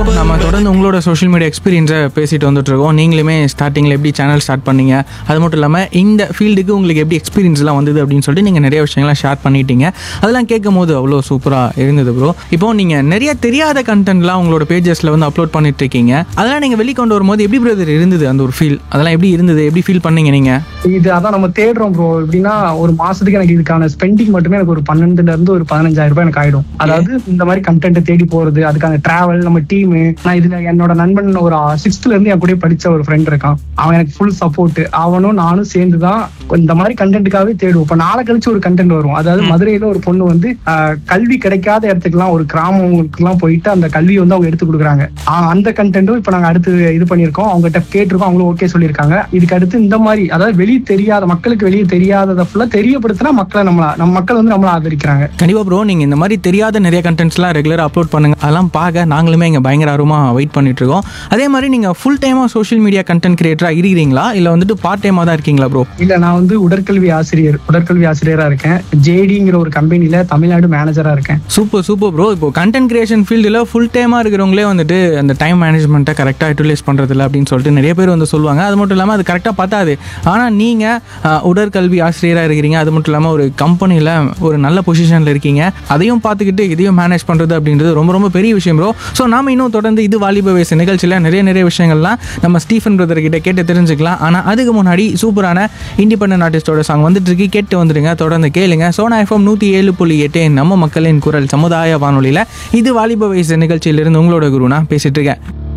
bro நம்ம தொடர்ந்து உங்களோட சோஷியல் மீடியா எக்ஸ்பீரியன்ஸை பேசிட்டு வந்துட்டு இருக்கோம் நீங்களுமே ஸ்டார்டிங்கில் எப்படி சேனல் ஸ்டார்ட் பண்ணீங்க அது மட்டும் இல்லாமல் இந்த ஃபீல்டுக்கு உங்களுக்கு எப்படி எக்ஸ்பீரியன்ஸ்லாம் வந்தது அப்படின்னு சொல்லிட்டு நீங்கள் நிறைய விஷயங்கள்லாம் ஷேர் பண்ணிட்டீங்க அதெல்லாம் கேட்கும் போது அவ்வளோ சூப்பராக இருந்தது ப்ரோ இப்போ நீங்கள் நிறைய தெரியாத கண்டென்ட்லாம் உங்களோட பேஜஸில் வந்து அப்லோட் பண்ணிட்டு இருக்கீங்க அதெல்லாம் நீங்கள் வெளிக்கொண்டு வரும்போது எப்படி பிரதர் இருந்தது அந்த ஒரு ஃபீல் அதெல்லாம் எப்படி இருந்தது எப்படி ஃபீல் பண்ணீங்க நீங்கள் இது அதான் நம்ம தேடுறோம் ப்ரோ எப்படின்னா ஒரு மாசத்துக்கு எனக்கு இதுக்கான ஸ்பெண்டிங் மட்டுமே எனக்கு ஒரு பன்னெண்டுல இருந்து ஒரு பதினஞ்சாயிரம் ரூபாய் எனக்கு ஆயிடும் அதாவது இந்த மாதிரி கண்டென்ட் தேடி போறது அதுக்கான டிராவல் நம்ம டீம் நான் இதுல என்னோட நண்பன் ஒரு சிக்ஸ்த்ல இருந்து என் கூட படிச்ச ஒரு ஃப்ரெண்ட் இருக்கான் அவன் எனக்கு ஃபுல் சப்போர்ட் அவனும் நானும் சேர்ந்து தான் இந்த மாதிரி கண்டென்ட்டுக்காகவே தேடுவோம் இப்ப நாளை கழிச்சு ஒரு கண்டென்ட் வரும் அதாவது மதுரையில ஒரு பொண்ணு வந்து ஆஹ், கல்வி கிடைக்காத இடத்துக்குலாம் ஒரு கிராமங்களுக்கு எல்லாம் போயிட்டு அந்த கல்வியை வந்து அவங்க எடுத்து கொடுக்குறாங்க ஆஹ், அந்த கண்டென்ட்டும் இப்ப நாங்க அடுத்து இது பண்ணியிருக்கோம் அவங்ககிட்ட கேட்டிருக்கோம் அவங்களும் ஓகே சொல்லியிருக்காங்க இதுக்கு அடுத்து இந்த மாதிரி அதாவது வெளியே தெரியாத மக்களுக்கு வெளியே தெரியாததை ஃபுல்லா தெரியப்படுத்தினா மக்களை நம்மள நம்ம மக்கள் வந்து நம்மள ஆதரிக்கிறாங்க கண்டிப்பாக ப்ரோ நீங்கள் இந்த மாதிரி தெரியாத நிறைய கண்டென்ட்ஸ்லாம் ரெகுலராக அப்லோட் பண்ணுங்க அதெல்லாம் பார்க்க நாங்களுமே இங்கே பயங்கர ஆர்வமாக வெயிட் பண்ணிட்டு இருக்கோம் அதே மாதிரி நீங்கள் ஃபுல் டைமாக சோஷியல் மீடியா கண்டென்ட் கிரியேட்டராக இருக்கிறீங்களா இல்லை வந்துட்டு பார்ட் டைமாக தான் இருக்கீங்களா ப்ரோ இல்ல நான் வந்து உடற்கல்வி ஆசிரியர் உடற்கல்வி ஆசிரியரா இருக்கேன் ஜேடிங்கிற ஒரு கம்பெனில தமிழ்நாடு மேனேஜரா இருக்கேன் சூப்பர் சூப்பர் ப்ரோ இப்போ கண்டென்ட் கிரியேஷன் ஃபீல்டில் ஃபுல் டைமாக இருக்கிறவங்களே வந்துட்டு அந்த டைம் மேனேஜ்மெண்ட்டை கரெக்டாக யூட்டிலைஸ் பண்ணுறதில்ல அப்படின்னு சொல்லிட்டு நிறைய பேர் வந்து சொல்லுவாங்க அது மட்டும் இல்லாமல் அது கரெக்டாக பத்தாது ஆனால் நீங்கள் உடற்கல்வி ஆசிரியராக இருக்கிறீங்க அது மட்டும் இல்லாமல் ஒரு கம்பெனியில் ஒரு நல்ல பொசிஷனில் இருக்கீங்க அதையும் பார்த்துக்கிட்டு இதையும் மேனேஜ் பண்ணுறது அப்படின்றது ரொம்ப ரொம்ப பெரிய விஷயம் ப்ரோ ஸோ நாம இன்னும் தொடர்ந்து இது வாலிப வயசு நிகழ்ச்சியில் நிறைய நிறைய விஷயங்கள்லாம் நம்ம ஸ்டீஃபன் பிரதர் கிட்ட கேட்டு தெரிஞ்சுக்கலாம் ஆனால் அதுக்கு முன்னாடி சூப்பரான இண்டிபெண்டன்ட் ஆர்டிஸ்டோட சாங் வந்துட்டு இருக்கு கேட்டு வந்துடுங்க தொடர்ந்து கேளுங்க சோனா எஃப்எம் நூற்றி ஏழு புள்ளி எட்டு நம்ம மக்களின் குரல் சமுதாய வானொலியில் இது வாலிப வயசு நிகழ்ச்சியிலிருந்து உங்களோட குரு நான் பேசிட்டு இருக்கேன்